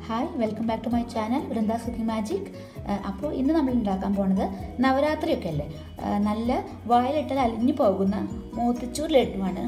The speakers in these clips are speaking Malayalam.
hi welcome back to my channel Vrinda cooking magic അപ്പോൾ ഇന്ന് നമ്മൾ ഉണ്ടാക്കാൻ പോണത് നവരാത്രിയൊക്കെ അല്ലേ ആ, നല്ല വായിലിട്ടാൽ അലിഞ്ഞു പോകുന്ന മോത്തിച്ചൂർ ലഡുവാണ്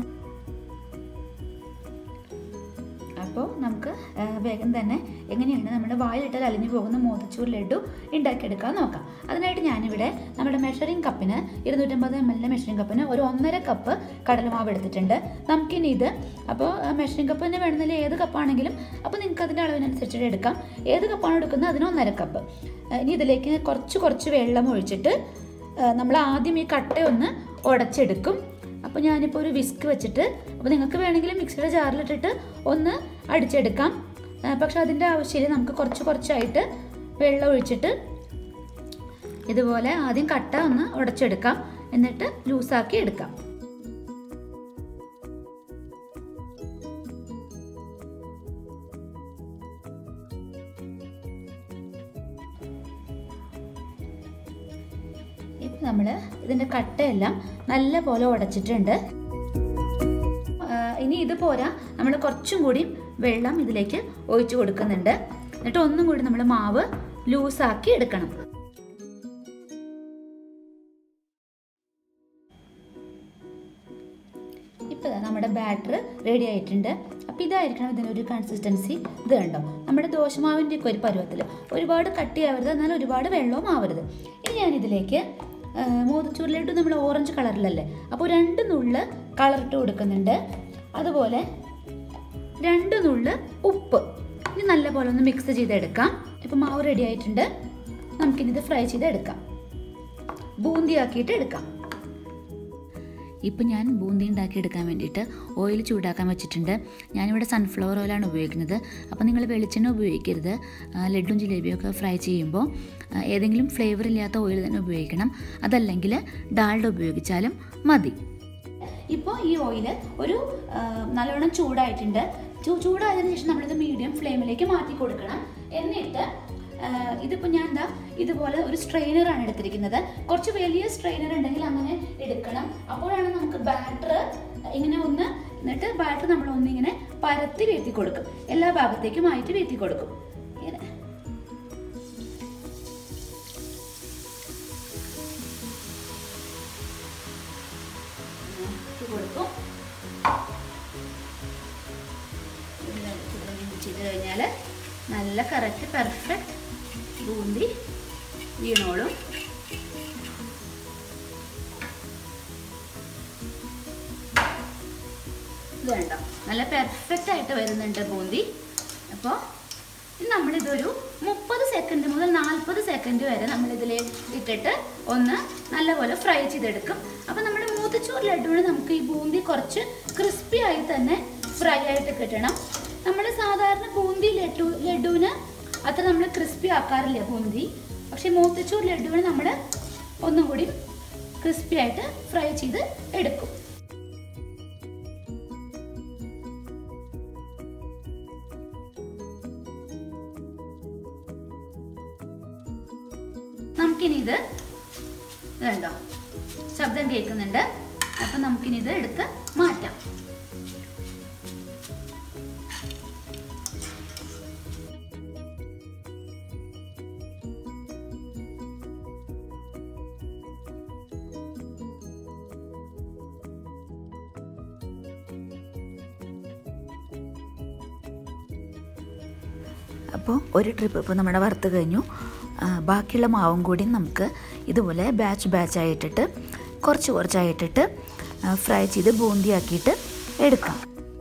അപ്പോൾ നമുക്ക് ആ, വേഗം തന്നെ എങ്ങനെയാണ് നമ്മുടെ വായിലിട്ടാൽ അലിഞ്ഞു പോകുന്ന മോത്തിച്ചൂർ ലഡു ഉണ്ടാക്കിയെടുക്കാൻ നോക്കാം അതിനായിട്ട് ഞാനിവിടെ നമ്മുടെ മെഷറിംഗ് കപ്പിന് ഇരുന്നൂറ്റമ്പത് എം എല്ലിൻ്റെ മെഷറിംഗ് കപ്പിന് ഒരു ഒന്നര കപ്പ് കടലമാവ് എടുത്തിട്ടുണ്ട് നമുക്കിനി ഇത് അപ്പോൾ മെഷറിംഗ് കപ്പിന് വേണമെന്നില്ല ഏത് കപ്പാണെങ്കിലും അപ്പോൾ നിങ്ങൾക്ക് അതിൻ്റെ അളവിനനുസരിച്ചിട്ട് എടുക്കാം ഏത് കപ്പാണ് എടുക്കുന്നത് അതിന് ഒന്നര കപ്പ് ആ, ഇനി ഇതിലേക്ക് കുറച്ച് കുറച്ച് വെള്ളം ഒഴിച്ചിട്ട് ആ, നമ്മൾ ആദ്യം ഈ കട്ട ഒന്ന് ഉടച്ചെടുക്കും അപ്പോൾ ഞാനിപ്പോൾ ഒരു വിസ്ക് വെച്ചിട്ട് അപ്പോൾ നിങ്ങൾക്ക് വേണമെങ്കിൽ മിക്സിയുടെ ജാറിലിട്ടിട്ട് ഒന്ന് അടിച്ചെടുക്കാം ആ, പക്ഷെ അതിൻ്റെ ആവശ്യമില്ല നമുക്ക് കുറച്ച് കുറച്ചായിട്ട് വെള്ളം ഒഴിച്ചിട്ട് ഇതുപോലെ ആദ്യം കട്ട ഒന്ന് ഉടച്ചെടുക്കാം എന്നിട്ട് ലൂസാക്കി എടുക്കാം ഇപ്പം നമ്മൾ ഇതിൻ്റെ കട്ടയെല്ലാം നല്ല പോലെ ഉടച്ചിട്ടുണ്ട് ആ, ഇനി ഇത് പോരാ നമ്മൾ കുറച്ചും കൂടി വെള്ളം ഇതിലേക്ക് ഒഴിച്ചു കൊടുക്കുന്നുണ്ട് എന്നിട്ട് ഒന്നും കൂടി നമ്മൾ മാവ് ലൂസാക്കി എടുക്കണം ഇപ്പോൾ നമ്മുടെ ബാറ്റർ റെഡി ആയിട്ടുണ്ട് അപ്പോൾ ഇതായിരിക്കണം ഇതിനൊരു കൺസിസ്റ്റൻസി ഇത് കണ്ടോ നമ്മുടെ ദോശമാവിൻ്റെ ഒക്കെ ഒരു പരുവത്തിൽ ഒരുപാട് കട്ടിയാവരുത് എന്നാൽ ഒരുപാട് വെള്ളവും ആവരുത് ഇനി ഞാനിതിലേക്ക് മോതിച്ചൂരിലിട്ട് നമ്മൾ ഓറഞ്ച് കളറിലല്ലേ അപ്പോൾ രണ്ട് നുള്ള് കളറിട്ട് കൊടുക്കുന്നുണ്ട് അതുപോലെ രണ്ട് നുള്ള് ഉപ്പ് ഇനി നല്ലപോലെ ഒന്ന് മിക്സ് ചെയ്തെടുക്കാം ഇപ്പം മാവ് റെഡി ആയിട്ടുണ്ട് നമുക്കിനിത് ഫ്രൈ ചെയ്തെടുക്കാം ബൂന്തിയാക്കിയിട്ട് എടുക്കാം ഇപ്പം ഞാൻ ബൂന്തി ഉണ്ടാക്കിയെടുക്കാൻ വേണ്ടിയിട്ട് ഓയിൽ ചൂടാക്കാൻ വെച്ചിട്ടുണ്ട് ഞാനിവിടെ സൺഫ്ലവർ ഓയിലാണ് ഉപയോഗിക്കുന്നത് അപ്പോൾ നിങ്ങൾ വെളിച്ചെണ്ണ ഉപയോഗിക്കരുത് ആ, ലഡ്ഡും ജിലേബിയൊക്കെ ഫ്രൈ ചെയ്യുമ്പോൾ ആ, ഏതെങ്കിലും ഫ്ലേവർ ഇല്ലാത്ത ഓയിൽ തന്നെ ഉപയോഗിക്കണം അതല്ലെങ്കിൽ ഡാൽഡ ഉപയോഗിച്ചാലും മതി ഇപ്പോൾ ഈ ഓയിൽ ഒരു ആ, നല്ലവണ്ണം ചൂടായിട്ടുണ്ട് ചൂ- ചൂടായതിനു ശേഷം നമ്മളിത് മീഡിയം ഫ്ലെയിമിലേക്ക് മാറ്റി കൊടുക്കണം എന്നിട്ട് ആ, ഇതിപ്പോൾ ഞാൻ എന്താ ഇതുപോലെ ഒരു സ്ട്രെയിനറാണ് എടുത്തിരിക്കുന്നത് കുറച്ച് വലിയ സ്ട്രെയിനർ ഉണ്ടെങ്കിൽ അങ്ങനെ എടുക്കണം അപ്പോഴാണ് നമുക്ക് ബാറ്റർ ഇങ്ങനെ ഒന്ന് എന്നിട്ട് ബാറ്റർ നമ്മൾ ഒന്നിങ്ങനെ പരത്തി വീഴ്ത്തി കൊടുക്കും എല്ലാ ഭാഗത്തേക്കും ആയിട്ട് വീഴ്ത്തി കൊടുക്കും ഇങ്ങനെ ഇട്ട് കൊടുക്കും ചെയ്ത് കഴിഞ്ഞാൽ നല്ല കറക്റ്റ് പെർഫെക്റ്റ് ബൂന്തി വീണോളും ഇത് കണ്ടോ നല്ല പെർഫെക്റ്റ് ആയിട്ട് വരുന്നുണ്ട് ബൂന്തി അപ്പോൾ നമ്മളിതൊരു മുപ്പത് സെക്കൻഡ് മുതൽ നാൽപ്പത് സെക്കൻഡ് വരെ നമ്മളിതിൽ ഇട്ടിട്ട് ഒന്ന് നല്ലപോലെ ഫ്രൈ ചെയ്തെടുക്കും അപ്പോൾ നമ്മുടെ മൂത്തച്ചോറ് ലഡുവിന് നമുക്ക് ഈ ബൂന്തി കുറച്ച് ക്രിസ്പി ആയി തന്നെ ഫ്രൈ ആയിട്ട് കിട്ടണം നമ്മൾ സാധാരണ ബൂന്തി ലഡു ലഡുവിന് അത്ര നമ്മൾ ക്രിസ്പി ആക്കാറില്ല ബൂന്തി പക്ഷേ മൂത്തച്ചോർ ലഡുവിന് നമ്മൾ ഒന്നും കൂടി ക്രിസ്പി ആയിട്ട് ഫ്രൈ ചെയ്ത് എടുക്കും നമുക്കിനി ഇത് ഇത് കണ്ടോ ശബ്ദം കേൾക്കുന്നുണ്ട് അപ്പം നമുക്കിനി ഇത് എടുത്ത് മാറ്റാം അപ്പോൾ ഒരു ട്രിപ്പ് ഇപ്പോൾ നമ്മുടെ വറുത്ത് കഴിഞ്ഞു ആ, ബാക്കിയുള്ള മാവും കൂടി നമുക്ക് ഇതുപോലെ ബാച്ച് ബാച്ച് ആയിട്ടിട്ട് കുറച്ച് കുറച്ചായിട്ടിട്ട് ഫ്രൈ ചെയ്ത് ബൂന്തിയാക്കിയിട്ട് എടുക്കാം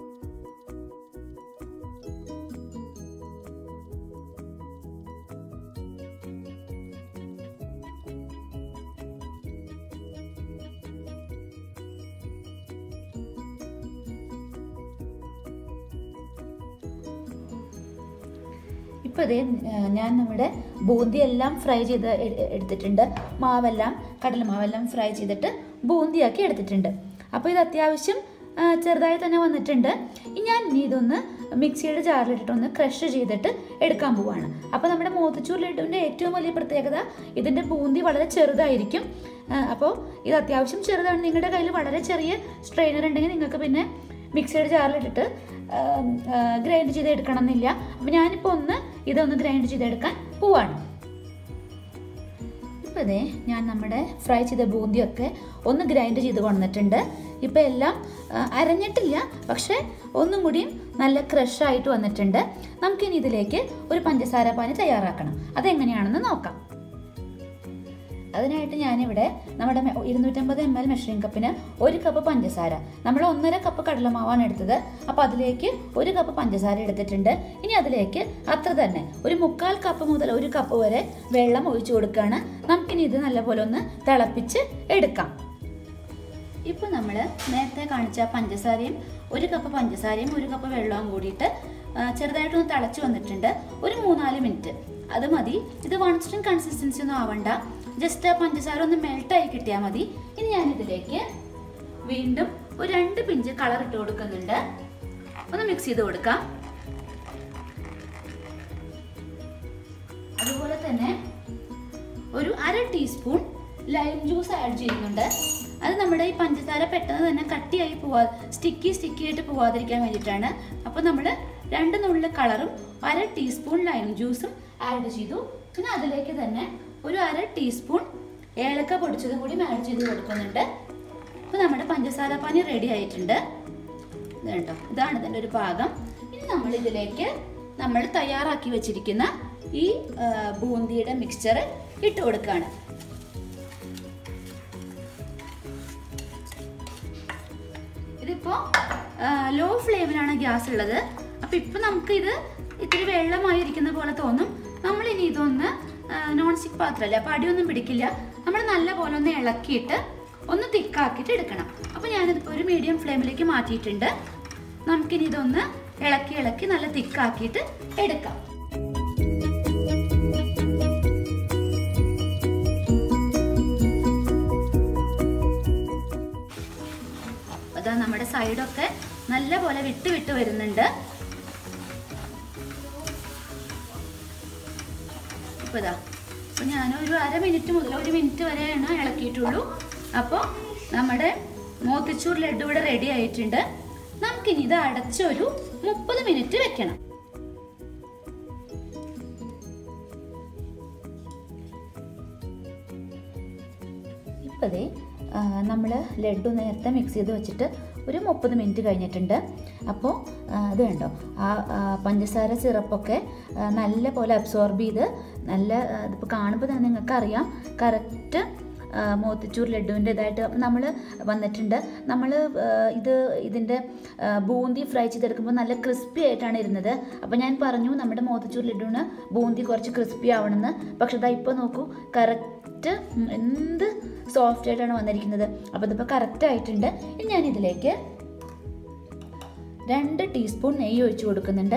ഇപ്പോൾ ഇതേ ഏഹ്, ഞാൻ നമ്മുടെ ബൂന്തി എല്ലാം ഫ്രൈ ചെയ്ത് എ- എടുത്തിട്ടുണ്ട് മാവെല്ലാം കടലമാവെല്ലാം ഫ്രൈ ചെയ്തിട്ട് ബൂന്തിയാക്കി എടുത്തിട്ടുണ്ട് അപ്പോൾ ഇത് അത്യാവശ്യം ആ, ചെറുതായി തന്നെ വന്നിട്ടുണ്ട് ഇനി ഞാൻ ഇനി ഇതൊന്ന് മിക്സിയുടെ ജാറിലിട്ടിട്ടൊന്ന് ക്രഷ് ചെയ്തിട്ട് എടുക്കാൻ പോവാണ് അപ്പോൾ നമ്മുടെ മോത്തിച്ചൂർ ലഡുവിൻ്റെ ഏറ്റവും വലിയ പ്രത്യേകത ഇതിൻ്റെ ബൂന്തി വളരെ ചെറുതായിരിക്കും ആ, അപ്പോൾ ഇത് അത്യാവശ്യം ചെറുതാണ് നിങ്ങളുടെ കയ്യിൽ വളരെ ചെറിയ സ്ട്രെയിനർ ഉണ്ടെങ്കിൽ നിങ്ങൾക്ക് പിന്നെ മിക്സിയുടെ ജാറിലിട്ടിട്ട് ഗ്രൈൻഡ് ചെയ്ത് എടുക്കണം എന്നില്ല അപ്പം ഞാനിപ്പോൾ ഒന്ന് ഇതൊന്ന് ഗ്രൈൻഡ് ചെയ്തെടുക്കാൻ പോവാണ് ഇപ്പം ഇതേ ഞാൻ നമ്മുടെ ഫ്രൈ ചെയ്ത ബൂന്തിയൊക്കെ ഒന്ന് ഗ്രൈൻഡ് ചെയ്ത് കൊണ്ടുവന്നിട്ടുണ്ട് ഇപ്പം എല്ലാം ആ, അരഞ്ഞിട്ടില്ല പക്ഷേ ഒന്നും കൂടിയും നല്ല ക്രഷായിട്ട് വന്നിട്ടുണ്ട് നമുക്കിനി ഇതിലേക്ക് ഒരു പഞ്ചസാര പാനി തയ്യാറാക്കണം അതെങ്ങനെയാണെന്ന് നോക്കാം അതിനായിട്ട് ഞാനിവിടെ നമ്മുടെ മെ- ഇരുന്നൂറ്റമ്പത് എം എൽ മെഷറിംഗ് കപ്പിന് ഒരു കപ്പ് പഞ്ചസാര നമ്മൾ ഒന്നര കപ്പ് കടലമാവാണ് എടുത്തത് അപ്പോൾ അതിലേക്ക് ഒരു കപ്പ് പഞ്ചസാര എടുത്തിട്ടുണ്ട് ഇനി അതിലേക്ക് അത്ര തന്നെ ഒരു മുക്കാൽ കപ്പ് മുതൽ ഒരു കപ്പ് വരെ വെള്ളം ഒഴിച്ചു കൊടുക്കുകയാണ് നമുക്കിനി ഇത് നല്ലപോലെ ഒന്ന് തിളപ്പിച്ച് എടുക്കാം ഇപ്പോൾ നമ്മൾ നേരത്തെ കാണിച്ച പഞ്ചസാരയും ഒരു കപ്പ് പഞ്ചസാരയും ഒരു കപ്പ് വെള്ളവും കൂടിയിട്ട് ആ, ചെറുതായിട്ടൊന്ന് തിളച്ച് വന്നിട്ടുണ്ട് ഒരു മൂന്നാല് മിനിറ്റ് അത് മതി ഇത് വൺ സ്ട്രിങ് കൺസിസ്റ്റൻസി ഒന്നും ആവണ്ട ജസ്റ്റ് ആ പഞ്ചസാര ഒന്ന് മെൽട്ടായി കിട്ടിയാൽ മതി ഇനി ഞാനിതിലേക്ക് വീണ്ടും ഒരു രണ്ട് പിഞ്ച് കളർ ഇട്ട് കൊടുക്കുന്നുണ്ട് ഒന്ന് മിക്സ് ചെയ്ത് കൊടുക്കാം അതുപോലെ തന്നെ ഒരു അര ടീസ്പൂൺ ലൈം ജ്യൂസ് ആഡ് ചെയ്യുന്നുണ്ട് അത് നമ്മുടെ ഈ പഞ്ചസാര പെട്ടെന്ന് തന്നെ കട്ടിയായി പോവാ സ്റ്റിക്കി സ്റ്റിക്കി ആയിട്ട് പോവാതിരിക്കാൻ വേണ്ടിയിട്ടാണ് അപ്പോൾ നമ്മൾ രണ്ട് നുള്ളിൽ കളറും അര ടീസ്പൂൺ ലൈം ജ്യൂസും ആഡ് ചെയ്തു പിന്നെ അതിലേക്ക് തന്നെ ഒരു അര ടീസ്പൂൺ ഏലക്ക പൊടിച്ചതും കൂടി ആഡ് ചെയ്ത് കൊടുക്കുന്നുണ്ട് അപ്പോൾ നമ്മുടെ പഞ്ചസാര പാനി റെഡി ആയിട്ടുണ്ട് ഇത് കേട്ടോ ഇതാണ് ഇതിൻ്റെ ഒരു പാകം ഇനി നമ്മൾ ഇതിലേക്ക് നമ്മൾ തയ്യാറാക്കി വെച്ചിരിക്കുന്ന ഈ ആ, ബൂന്തിയുടെ മിക്സ്ചർ ഇട്ട് കൊടുക്കുകയാണ് ഇതിപ്പോ ലോ ഫ്ലെയിമിലാണ് ഗ്യാസ് ഉള്ളത് അപ്പൊ ഇപ്പൊ നമുക്ക് ഇത് ഇത്തിരി വെള്ളമായിരിക്കുന്ന പോലെ തോന്നും നമ്മൾ ഇനി ഇതൊന്ന് നോൺ സ്റ്റിക് പാത്രമല്ലേ അപ്പൊ അടിയൊന്നും പിടിക്കില്ല നമ്മൾ നല്ല പോലെ ഒന്ന് ഇളക്കിയിട്ട് ഒന്ന് തിക്കാക്കിയിട്ട് എടുക്കണം അപ്പൊ ഞാനിതിപ്പോ ഒരു മീഡിയം ഫ്ലെയിമിലേക്ക് മാറ്റിയിട്ടുണ്ട് നമുക്കിനി ഇതൊന്ന് ഇളക്കി ഇളക്കി നല്ല തിക്കാക്കിയിട്ട് എടുക്കാം അതാ നമ്മുടെ സൈഡൊക്കെ നല്ല പോലെ വിട്ട് വിട്ട് വരുന്നുണ്ട് ഇപ്പൊ ഇതാ അപ്പൊ ഞാൻ ഒരു അര മിനിറ്റ് മുതൽ ഒരു മിനിറ്റ് വരെയാണ് ഇളക്കിയിട്ടുള്ളൂ അപ്പോൾ നമ്മുടെ മോത്തിച്ചൂർ ലഡു ഇവിടെ റെഡി ആയിട്ടുണ്ട് നമുക്കിനി ഇത് അടച്ചൊരു മുപ്പത് മിനിറ്റ് വെക്കണം ഇപ്പതേ നമ്മൾ ലഡു നേരത്തെ മിക്സ് ചെയ്ത് വെച്ചിട്ട് ഒരു മുപ്പത് മിനിറ്റ് കഴിഞ്ഞിട്ടുണ്ട് അപ്പോൾ ഇത് കണ്ടോ ആ ആ, പഞ്ചസാര സിറപ്പൊക്കെ ആ, നല്ല പോലെ അബ്സോർബ് ചെയ്ത് നല്ല ഇതിപ്പോൾ കാണുമ്പോൾ തന്നെ നിങ്ങൾക്ക് അറിയാം കറക്റ്റ് മോത്തിച്ചൂർ ലഡുവിൻ്റെ ഇതായിട്ട് നമ്മൾ വന്നിട്ടുണ്ട് നമ്മൾ ഇത് ഇതിൻ്റെ ആ, ബൂന്തി ഫ്രൈ ചെയ്തെടുക്കുമ്പോൾ നല്ല ക്രിസ്പി ആയിട്ടാണ് ഇരുന്നത് അപ്പോൾ ഞാൻ പറഞ്ഞു നമ്മുടെ മോത്തിച്ചൂർ ലഡുവിന് ബൂന്തി കുറച്ച് ക്രിസ്പി ആവണമെന്ന് പക്ഷെ ഇതാ ഇപ്പോൾ നോക്കൂ കറക്റ്റ് എന്ത് സോഫ്റ്റ് ആയിട്ടാണ് വന്നിരിക്കുന്നത് അപ്പോൾ ഇതിപ്പോൾ കറക്റ്റ് ആയിട്ടുണ്ട് ഇനി ഞാൻ ഇതിലേക്ക് രണ്ട് ടീസ്പൂൺ നെയ്യ് ഒഴിച്ചു കൊടുക്കുന്നുണ്ട്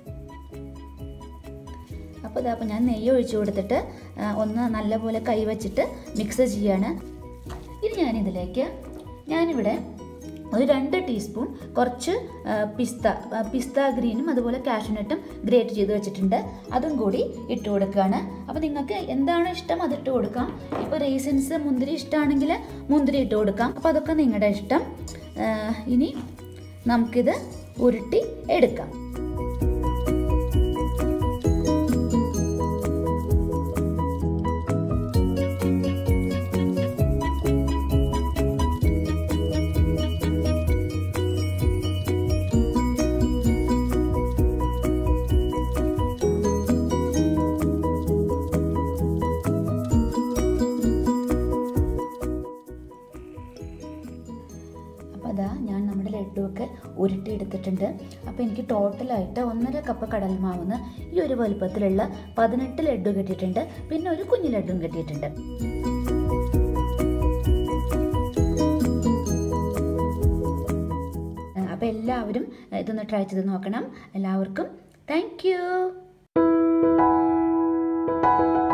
അപ്പോൾ ഇതാ അപ്പോൾ ഞാൻ നെയ്യ് ഒഴിച്ചു കൊടുത്തിട്ട് ആ, ഒന്ന് നല്ലപോലെ കൈ വെച്ചിട്ട് മിക്സ് ചെയ്യാണ് ഇനി ഞാനിതിലേക്ക് ഞാനിവിടെ ഒരു രണ്ട് ടീസ്പൂൺ കുറച്ച് ആ, പിസ്ത ആ, പിസ്ത ഗ്രീനും അതുപോലെ കാഷ്യൂനട്ടും ഗ്രേറ്റ് ചെയ്ത് വെച്ചിട്ടുണ്ട് അതും കൂടി ഇട്ട് കൊടുക്കുകയാണ് അപ്പോൾ നിങ്ങൾക്ക് എന്താണോ ഇഷ്ടം അത് ഇട്ട് കൊടുക്കാം ഇപ്പോൾ റേസിൻസ് മുന്തിരി ഇഷ്ടമാണെങ്കിൽ മുന്തിരി ഇട്ട് കൊടുക്കാം അപ്പോൾ അതൊക്കെ നിങ്ങളുടെ ഇഷ്ടം ആ, ഇനി നമുക്കിത് ഉരുട്ടി എടുക്കാം അപ്പോൾ അതാ ഞാൻ നമ്മുടെ ലഡുവൊക്കെ ഉരുട്ടി എടുത്തിട്ടുണ്ട് അപ്പോൾ എനിക്ക് ടോട്ടലായിട്ട് ഒന്നര കപ്പ് കടൽമാവുന്ന് ഈ ഒരു വലുപ്പത്തിലുള്ള പതിനെട്ട് ലഡു കിട്ടിയിട്ടുണ്ട് പിന്നെ ഒരു കുഞ്ഞു ലഡുവും കിട്ടിയിട്ടുണ്ട് അപ്പോൾ എല്ലാവരും ഇതൊന്ന് ട്രൈ ചെയ്ത് നോക്കണം എല്ലാവർക്കും താങ്ക്